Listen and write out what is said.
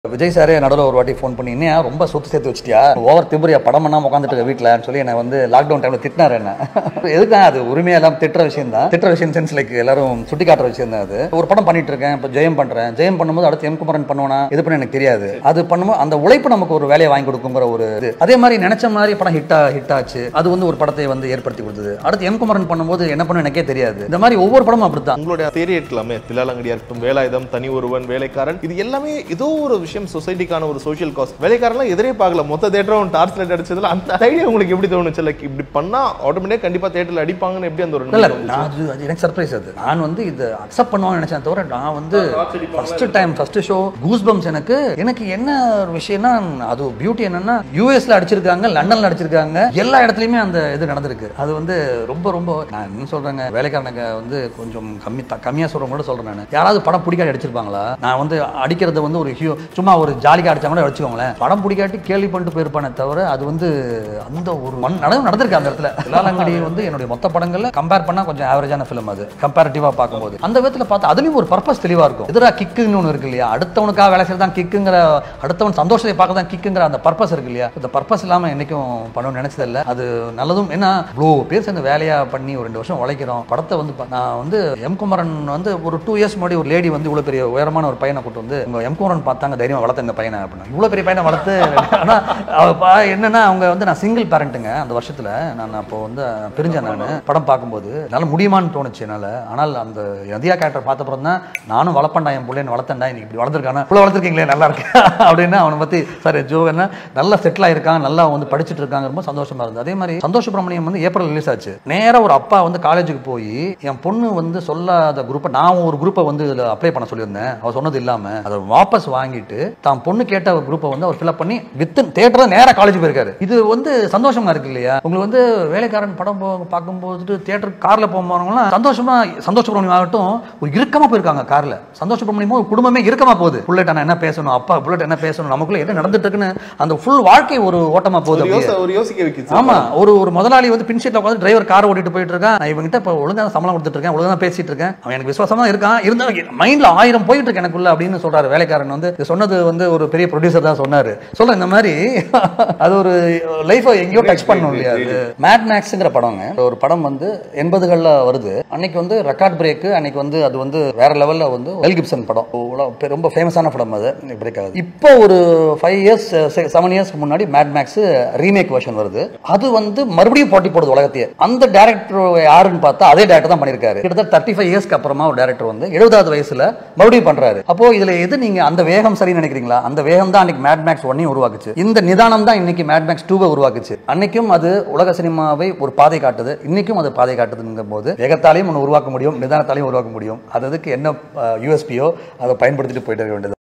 விஜய் சாரே நடுவில் ஒரு வாட்டி ஃபோன் பண்ணி என்ன ரொம்ப சொத்து சேர்த்து வச்சிட்டியா ஓவர் திபுரியா படம் பண்ணாம உட்காந்துட்டு இருக்க வீட்டில் சொல்லி என்னை வந்து லாக்டவுன் டைம்ல திட்டினாரு என்ன எதுக்கு அது உரிமையா எல்லாம் திட்டுற விஷயம் தான் திட்டுற விஷயம் சென்ஸ் லைக் எல்லாரும் சுட்டி காட்டுற விஷயம் தான் அது ஒரு படம் பண்ணிட்டு இருக்கேன் இப்போ ஜெயம் பண்றேன் ஜெயம் பண்ணும்போது அடுத்து எம் குமரன் பண்ணுவானா இது பண்ண எனக்கு தெரியாது அது பண்ணும்போது அந்த உழைப்பு நமக்கு ஒரு வேலையை வாங்கி கொடுக்குங்கிற ஒரு இது அதே மாதிரி நினைச்ச மாதிரி படம் ஹிட்டா ஹிட் ஆச்சு அது வந்து ஒரு படத்தை வந்து ஏற்படுத்தி கொடுத்தது அடுத்து எம் குமரன் பண்ணும்போது என்ன பண்ண எனக்கே தெரியாது இந்த மாதிரி ஒவ்வொரு படமும் அப்படித்தான் உங்களுடைய தேரி எடுக்கலாமே தில்லாலங்கடியா இருக்கட்டும் வேலாயுதம் தனி ஒருவன் வேலைக்காரன் இது எல்லாமே ஏதோ ஒரு விஷயம் சொசைட்டிக்கான ஒரு சோஷியல் காஸ்ட் வேலைக்காரன்லாம் எதிரே பார்க்கல மொத்த தேட்டரும் டார்ச் லைட் அடிச்சதுல அந்த ஐடியா உங்களுக்கு எப்படி தோணுச்சு லைக் இப்படி பண்ணா ஆட்டோமேட்டிக் கண்டிப்பா தேட்டர்ல அடிப்பாங்கன்னு எப்படி அந்த ஒரு இல்ல நான் அது அது எனக்கு சர்ப்ரைஸ் அது நான் வந்து இதை அக்செப்ட் பண்ணுவான்னு நினைச்சேன் தவிர நான் வந்து first time first show goose bumps எனக்கு எனக்கு என்ன ஒரு விஷயம்னா அது பியூட்டி என்னன்னா யூஎஸ்ல அடிச்சிருக்காங்க லண்டன்ல அடிச்சிருக்காங்க எல்லா இடத்துலயுமே அந்த இது நடந்திருக்கு அது வந்து ரொம்ப ரொம்ப நான் என்ன சொல்றேங்க வேலைக்காரனுங்க வந்து கொஞ்சம் கம்மி த- கம்மியா சொல்றவங்க கூட சொல்றேன் நான் யாராவது படம் பிடிக்காட்டி அடிச்சிருப்பாங்களா நான் வந்து அடிக்கிறது வந்து ஒரு ஹியூ சும்மா ஒரு ஜாலிக்கு அடிச்சா கூட வச்சுக்கோங்களேன் படம் பிடிக்காட்டி கேள்வி பண்ணிட்டு போயிருப்பானே தவிர அது வந்து அந்த ஒரு மண் நடந்து நடந்திருக்கு அந்த இடத்துல தில்லாலங்கடி வந்து என்னுடைய மொத்த படங்கள்ல கம்பேர் பண்ணா கொஞ்சம் ஆவரேஜான ஃபிலிம் அது கம்பேரிட்டிவா பார்க்கும்போது அந்த விதத்துல பார்த்தா அதுலயும் ஒரு பர்பஸ் தெளிவா இருக்கும் எதிராக கிக்குன்னு ஒன்று இருக்கு இல்லையா அடுத்தவனுக்காக வேலை செய்யறது தான் கிக்குங்கிற அடுத்தவன் சந்தோஷத்தை பார்க்க தான் கிக்குங்கிற அந்த பர்பஸ் இருக்கு இல்லையா இந்த பர்பஸ் இல்லாம என்னைக்கும் பண்ணணும்னு நினைச்சதில்ல அது நல்லதும் ஏன்னா இவ்வளோ பேர் சேர்ந்து வேலையா பண்ணி ஒரு ரெண்டு வருஷம் உழைக்கிறோம் படத்தை வந்து பா- நான் வந்து எம் குமரன் வந்து ஒரு டூ இயர்ஸ் முன்னாடி ஒரு லேடி வந்து இவ்வளவு பெரிய உயரமான ஒரு பையனை கூட்டு வந்து உங்க எம் குமரன் பார்த்தாங்க தைரியமா வளர்த்த இந்த பையனை அப்படின்னா இவ்வளவு பெரிய பையனை வளர்த்து ஆனா அவ பா- என்னன்னா அவங்க வந்து நான் சிங்கிள் பேரண்ட்டுங்க அந்த வருஷத்துல நான் அப்போ வந்து பிரிஞ்சேன் நான் படம் பார்க்கும்போது என்னால முடியுமான்னு தோணுச்சு என்னால ஆனால் அந்த நதியா கேரக்டர் பார்த்தப்புறம் தான் நானும் வளர்ப்பேன்டா என் பிள்ளைன்னு வளர்த்தேன்டா இன்னைக்கு இப்படி வளர்த்துருக்கானா இவ்வளோ வளர்த்துருக்கீங்களே நல்லா இருக்கு அப்படின்னு அவனை பத்தி சார் ஜோகன்னா நல்லா செட்டில் ஆயிருக்கான் நல்லா வந்து படிச்சுட்டு இருக்காங்க ரொம்ப சந்தோஷமா இருந்தது அதே மாதிரி சந்தோஷ சுப்ரமணியம் வந்து ஏப்ரல் ரிலீஸ் ஆச்சு நேரா ஒரு அப்பா வந்து காலேஜுக்கு போய் என் பொண்ணு வந்து சொல்லாத குரூப்பை நான் ஒரு குரூப்பை வந்து இதில் அப்ளை பண்ண சொல்லியிருந்தேன் அவர் சொன்னது இல்லாம அதை வாபஸ் வாங்கிட்டு தான் பொண்ணு கேட்ட ஒரு குரூப்பை வந்து அவர் ஃபில்அப் பண்ணி வித் தேட்டர் நேரா காலேஜ் போயிருக்காரு இது வந்து சந்தோஷமா இருக்கு இல்லையா உங்களுக்கு வந்து வேலைக்காரன் படம் போ பார்க்கும்போது தேட்டர் கார்ல போகிறவங்களாம் சந்தோஷமா சந்தோஷ சுப்ரமணியம் ஆகட்டும் ஒரு இறுக்கமா போயிருக்காங்க கார்ல சந்தோஷ சுப்ரமணியமும் ஒரு குடும்பமே இறுக்கமா போகுது புல்லட் அண்ணா என்ன பேசணும் அப்பா புல்லட் என்ன பேசணும் நமக்குள்ள என்ன நடந்துட்டு இருக்குன்னு அந்த ஃபுல் வாழ்க்கை ஒரு ஓட்டமா போகுது ஒரு அப்படியே. யோசனை ஒரு யோசிக்க வைக்கிது ஆமா ஒரு ஒரு முதலாளி வந்து பின் சீட்ல உட்காந்து டிரைவர் கார் ஓட்டிட்டு போயிட்டு இருக்கான் நான் இவங்கிட்ட இப்போ ஒழுங்கா சம்பளம் கொடுத்துட்டு இருக்கேன் ஒழுங்கா தான் பேசிட்டு இருக்கேன் அவன் எனக்கு விசுவாசமா இருக்கான் இருந்தாலும் மைண்ட்ல ஆயிரம் போயிட்டு இருக்கு எனக்குள்ள அப்படின்னு சொல்றாரு வேலைக்காரன் வந்து இது சொன்னது வந்து ஒரு பெரிய ப்ரொடியூசர் தான் சொன்னாரு சொல்ல இந்த மாதிரி அது ஒரு லைஃபை எங்கேயோ டச் பண்ணணும் இல்லையா அது மேட் மேக்ஸ்ங்கிற படங்க ஒரு படம் வந்து எண்பதுகள்ல வருது அன்னைக்கு வந்து ரெக்கார்ட் பிரேக் அன்னைக்கு வந்து அது வந்து வேற லெவல்ல வந்து வெல் கிப்சன் படம் உல- பெ- ரொம்ப ஃபேமஸான படம் அது பிரேக் ஆகுது இப்போ ஒரு ஃபைவ் இயர்ஸ் செவன் இயர்ஸ்க்கு முன்னாடி மேட் மேக்ஸ் ரீமேக் வெர்ஷன் வருது அது வந்து மறுபடியும் போட்டி போடுது உலகத்தையே அந்த டேரக்டர் யாருன்னு பார்த்தா அதே டேரக்டர் தான் பண்ணியிருக்காரு கிட்டத்தட்ட தேர்ட்டி ஃபைவ் இயர்ஸ்க்கு அப்புறமா ஒரு டேரக்டர் வந்து எழுபதாவது வயசுல மறுபடியும் பண்றாரு அப்போ இதுல எது நீங்க அந்த வேகம் சரின்னு நினைக்கிறீங்களா அந்த வேகம் தான் அன்னைக்கு மேட் மேக்ஸ் ஒன்னையும் உருவாக்குச்சு இந்த நிதானம் தான் இன்னைக்கு மேட் மேக்ஸ் டூவை உருவாக்குச்சு அன்னைக்கும் அது உலக சினிமாவை ஒரு பாதை காட்டுது இன்னைக்கும் அது பாதை காட்டுதுங்கும் போது வேகத்தாலையும் ஒன்று உருவாக்க முடியும் நிதானத்தாலையும் உருவாக்க முடியும் அது அதுக்கு என்ன யூஎஸ்பியோ அதை பயன்படுத்திட்டு போயிட்டு இருக்க வேண்டியது